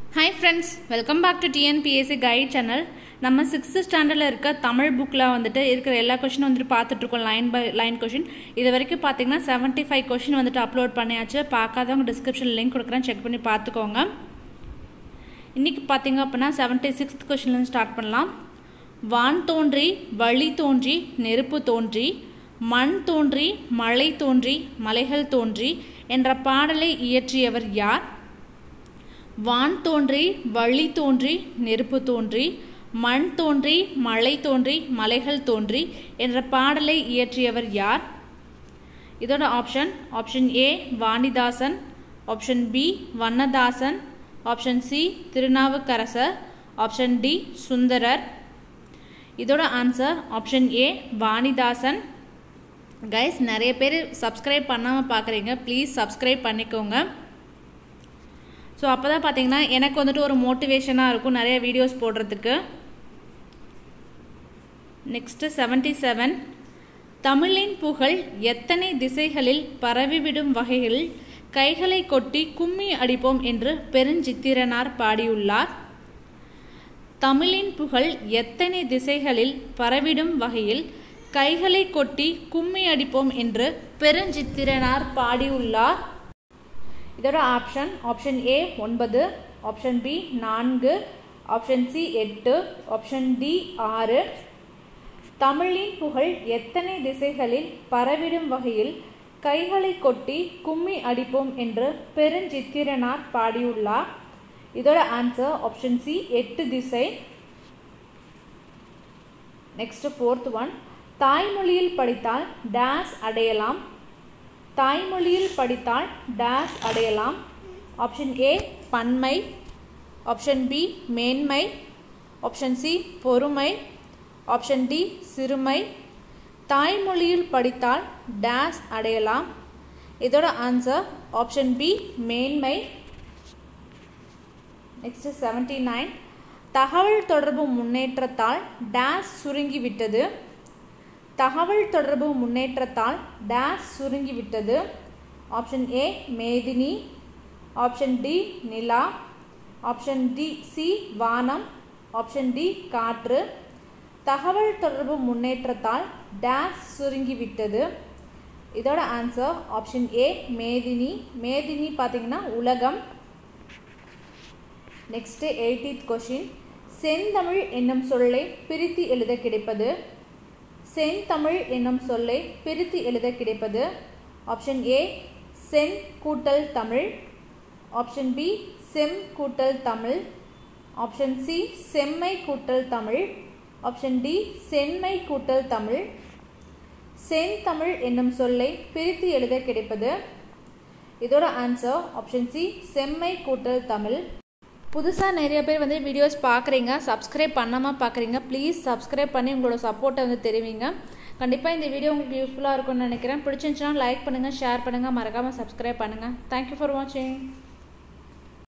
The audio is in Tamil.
hi friends welcome back to TNPSC guide channel நம்ம சிக்ஸ்த்து ஸ்டாண்டர்டில் இருக்க தமிழ் புக்கில் வந்துட்டு இருக்கிற எல்லா கொஷினும் வந்துட்டு பார்த்துட்ருக்கோம் லைன் பை லைன் கொஷின் இது வரைக்கும் பார்த்தீங்கன்னா செவன்ட்டி ஃபைவ் கொஷின் வந்துட்டு அப்லோட் பண்ணியாச்சு பார்க்காதவங்க டிஸ்கிரிப்ஷன் லிங்க் கொடுக்குறேன் செக் பண்ணி பார்த்துக்கோங்க இன்றைக்கி பார்த்தீங்க அப்படின்னா செவன்ட்டி சிக்ஸ்த் கொஷின்லேருந்து ஸ்டார்ட் பண்ணலாம் வான் தோன்றி வழி தோன்றி நெருப்பு தோன்றி மண் தோன்றி மழை தோன்றி மலைகள் தோன்றி என்ற பாடலை இயற்றியவர் யார் வான் தோன்றி வழி தோன்றி நெருப்பு தோன்றி மண் தோன்றி மழை தோன்றி மலைகள் தோன்றி என்ற பாடலை இயற்றியவர் யார் இதோட option option A Vanidasan option B Vannadasan option C Thirunavukkarasar option D Sundarar இதோட answer option A Vanidasan guys நிறைய பேர் சப்ஸ்கிரைப் பண்ணாமல் பார்க்குறீங்க ப்ளீஸ் சப்ஸ்கிரைப் பண்ணிக்கோங்க ஸோ அப்போ தான் பார்த்தீங்கன்னா எனக்கு வந்துட்டு ஒரு மோட்டிவேஷனாக இருக்கும் நிறைய வீடியோஸ் போடுறதுக்கு நெக்ஸ்ட்டு செவன்டி செவன் தமிழின் புகழ் எத்தனை திசைகளில் பரவிவிடும் வகைகளில் கைகளை கொட்டி கும்மி அடிப்போம் என்று பெருஞ்சித்திரனார் பாடியுள்ளார் தமிழின் புகழ் எத்தனை திசைகளில் பரவிடும் வகையில் கைகளை கொட்டி கும்மி அடிப்போம் என்று பெருஞ்சித்திரனார் பாடியுள்ளார் இதோட ஆப்ஷன் ஆப்ஷன் ஏ ஒன்பது ஆப்ஷன் பி நான்கு ஆப்ஷன் சி எட்டு ஆப்ஷன் டி ஆறு தமிழின் புகழ் எத்தனை திசைகளில் பரவிடும் வகையில் கைகளை கொட்டி கும்மி அடிப்போம் என்று பெருஞ்சித்திரனார் பாடியுள்ளார் இதோட ஆன்சர் ஆப்ஷன் சி எட்டு திசை நெக்ஸ்ட் ஃபோர்த் ஒன் தாய்மொழியில் படித்தால் டேஸ் அடையலாம் தாய்மொழியில் படித்தால் டேஸ் அடையலாம் ஆப்ஷன் ஏ பன்மை ஆப்ஷன் பி மேன்மை ஆப்ஷன் சி பொறுமை ஆப்ஷன் டி சிறுமை தாய்மொழியில் படித்தால் டேஸ் அடையலாம் இதோட ஆன்சர் ஆப்ஷன் பி மேன்மை நெக்ஸ்ட் செவன்டி நைன் தகவல் தொடர்பு முன்னேற்றத்தால் டேஸ் சுருங்கிவிட்டது தகவல் தொடர்பு முன்னேற்றத்தால் டேஸ் சுருங்கிவிட்டது ஆப்ஷன் ஏ மேதினி ஆப்ஷன் டி நிலா ஆப்ஷன் டி சி வானம் ஆப்ஷன் டி காற்று தகவல் தொடர்பு முன்னேற்றத்தால் டேஸ் சுருங்கிவிட்டது இதோட ஆன்சர் ஆப்ஷன் ஏ மேதினி மேதினி பார்த்தீங்கன்னா உலகம் நெக்ஸ்ட்டு எயிட்டீத் கொஷின் செந்தமிழ் என்னும் சொல்லை பிரித்து எழுத கிடைப்பது செந்தமிழ் என்னும் சொல்லை பிரித்து எழுத கிடைப்பது ஆப்ஷன் ஏ சென் கூட்டல் தமிழ் ஆப்ஷன் பி செம் கூட்டல் தமிழ் ஆப்ஷன் சி செம்மை கூட்டல் தமிழ் ஆப்ஷன் டி செம்மை கூட்டல் தமிழ் செந்தமிழ் என்னும் சொல்லை பிரித்து எழுத கிடைப்பது இதோட ஆன்சர் ஆப்ஷன் சி செம்மை கூட்டல் தமிழ் புதுசாக நிறைய பேர் வந்து வீடியோஸ் பார்க்குறீங்க சப்ஸ்கிரைப் பண்ணாமல் பார்க்குறீங்க ப்ளீஸ் சப்ஸ்கிரைப் பண்ணி உங்களோட சப்போர்ட்டை வந்து தெரிவிங்க கண்டிப்பாக இந்த வீடியோ உங்களுக்கு யூஸ்ஃபுல்லாக இருக்கும்னு நினைக்கிறேன் பிடிச்சிருந்துச்சுன்னா லைக் பண்ணுங்கள் ஷேர் பண்ணுங்கள் மறக்காமல் சப்ஸ்கிரைப் பண்ணுங்கள் தேங்க்யூ ஃபார் வாட்சிங்